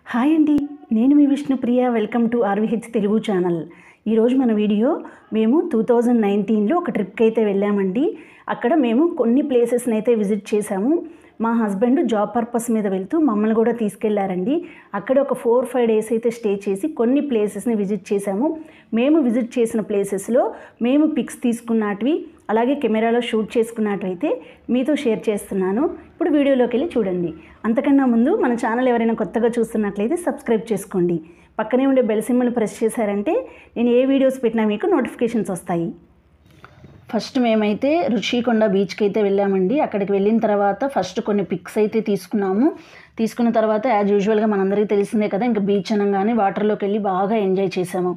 hi అండి నేను మీ Vishnupriya welcome to RVH Telugu channel ఈరోజు మన వీడియో మేము టూ థౌజండ్ నైన్టీన్లో ఒక ట్రిప్కి అయితే వెళ్ళామండి అక్కడ మేము కొన్ని ప్లేసెస్ని అయితే విజిట్ చేశాము మా హస్బెండ్ జాబ్ పర్పస్ మీద వెళ్తూ మమ్మల్ని కూడా తీసుకెళ్లారండి అక్కడ ఒక ఫోర్ ఫైవ్ డేస్ అయితే స్టే చేసి కొన్ని ప్లేసెస్ని విజిట్ చేశాము మేము విజిట్ చేసిన ప్లేసెస్లో మేము పిక్స్ తీసుకున్నటివి అలాగే కెమెరాలో షూట్ చేసుకున్నట్టయితే మీతో షేర్ చేస్తున్నాను ఇప్పుడు వీడియోలోకి వెళ్ళి చూడండి అంతకన్నా ముందు మన ఛానల్ ఎవరైనా కొత్తగా చూస్తున్నట్లయితే సబ్స్క్రైబ్ చేసుకోండి పక్కనే ఉండే బెల్ సింబల్ ప్రెస్ చేశారంటే నేను ఏ వీడియోస్ పెట్టినా మీకు నోటిఫికేషన్స్ వస్తాయి ఫస్ట్ మేమైతే రుషికొండ బీచ్కి అయితే వెళ్ళామండి అక్కడికి వెళ్ళిన తర్వాత ఫస్ట్ కొన్ని పిక్స్ అయితే తీసుకున్నాము తీసుకున్న తర్వాత యాజ్ యూజువల్గా మనందరికీ తెలిసిందే కదా ఇంకా బీచ్ అనగానే వాటర్లోకి వెళ్ళి బాగా ఎంజాయ్ చేసాము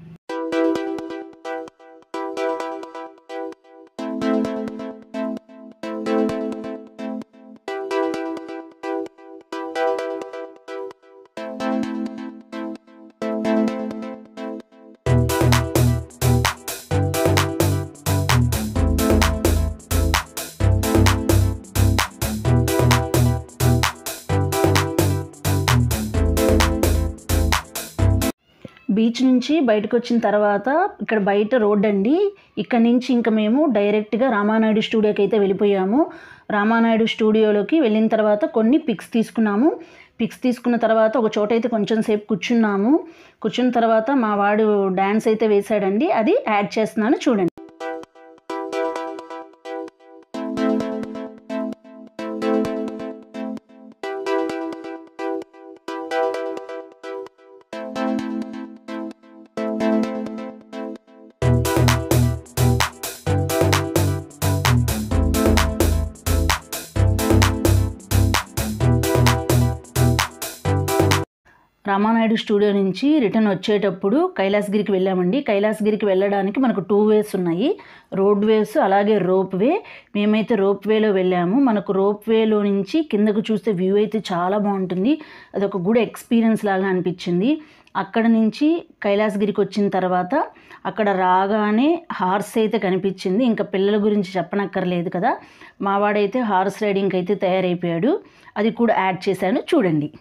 బీచ్ నుంచి బయటకు వచ్చిన తర్వాత ఇక్కడ బయట రోడ్ అండి ఇక్కడ నుంచి ఇంకా మేము డైరెక్ట్గా రామానాయుడు స్టూడియోకి అయితే వెళ్ళిపోయాము రామానాయుడు స్టూడియోలోకి వెళ్ళిన తర్వాత కొన్ని పిక్స్ తీసుకున్నాము పిక్స్ తీసుకున్న తర్వాత ఒక చోట అయితే కొంచెం సేపు కూర్చున్నాము కూర్చున్న తర్వాత మా వాడు డ్యాన్స్ అయితే వేశాడండి అది యాడ్ చేస్తున్నాను చూడండి రామానాయుడు స్టూడియో నుంచి రిటర్న్ వచ్చేటప్పుడు కైలాసగిరికి వెళ్ళామండి కైలాసగిరికి వెళ్ళడానికి మనకు టూ వేస్ ఉన్నాయి రోడ్ వేస్ అలాగే రోప్ వే మేమైతే రోప్ వేలో వెళ్ళాము మనకు రోప్ వేలో నుంచి కిందకు చూస్తే వ్యూ అయితే చాలా బాగుంటుంది అది ఒక గుడ్ ఎక్స్పీరియన్స్ లాగా అనిపించింది అక్కడ నుంచి కైలాసగిరికి వచ్చిన తర్వాత అక్కడ రాగానే హార్స్ అయితే కనిపించింది ఇంకా పిల్లల గురించి చెప్పనక్కర్లేదు కదా మావాడైతే హార్స్ రైడింగ్కి అయితే తయారైపోయాడు అది కూడా యాడ్ చేశాను చూడండి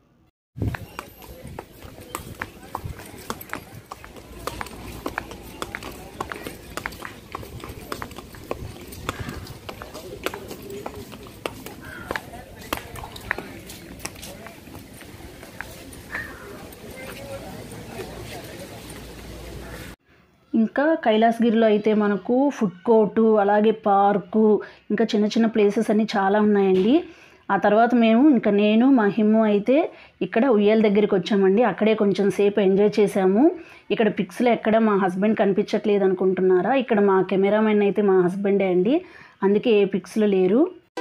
ఇంకా కైలాసగిరిలో అయితే మనకు ఫుడ్ కోర్టు అలాగే పార్కు ఇంకా చిన్న చిన్న ప్లేసెస్ అన్నీ చాలా ఉన్నాయండి ఆ తర్వాత మేము ఇంకా నేను మా హిమ్ము అయితే ఇక్కడ ఉయ్యాల దగ్గరికి వచ్చామండి అక్కడే కొంచెం సేపు ఎంజాయ్ చేసాము ఇక్కడ పిక్స్లో ఎక్కడ మా హస్బెండ్ కనిపించట్లేదు అనుకుంటున్నారా ఇక్కడ మా కెమెరామెన్ అయితే మా హస్బెండే అండి అందుకే ఏ పిక్స్లో లేరు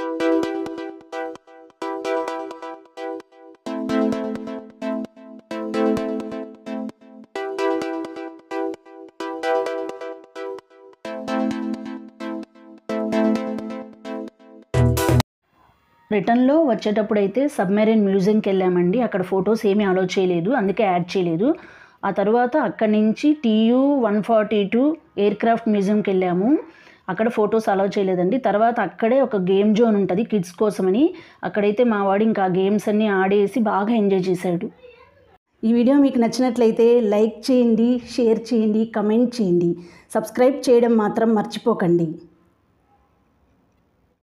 రిటర్న్లో వచ్చేటప్పుడు అయితే సబ్మెరైన్ మ్యూజియంకి వెళ్ళామండి అక్కడ ఫొటోస్ ఏమీ అలో చేయలేదు అందుకే యాడ్ చేయలేదు ఆ తర్వాత అక్కడి నుంచి TU one forty two aircraft మ్యూజియంకి వెళ్ళాము అక్కడ ఫొటోస్ అలౌ చేయలేదండి తర్వాత అక్కడే ఒక గేమ్ జోన్ ఉంటుంది కిడ్స్ కోసమని అక్కడైతే మా వాడు ఇంకా గేమ్స్ అన్నీ ఆడేసి బాగా ఎంజాయ్ చేశాడు ఈ వీడియో మీకు నచ్చినట్లయితే లైక్ చేయండి షేర్ చేయండి కమెంట్ చేయండి సబ్స్క్రైబ్ చేయడం మాత్రం మర్చిపోకండి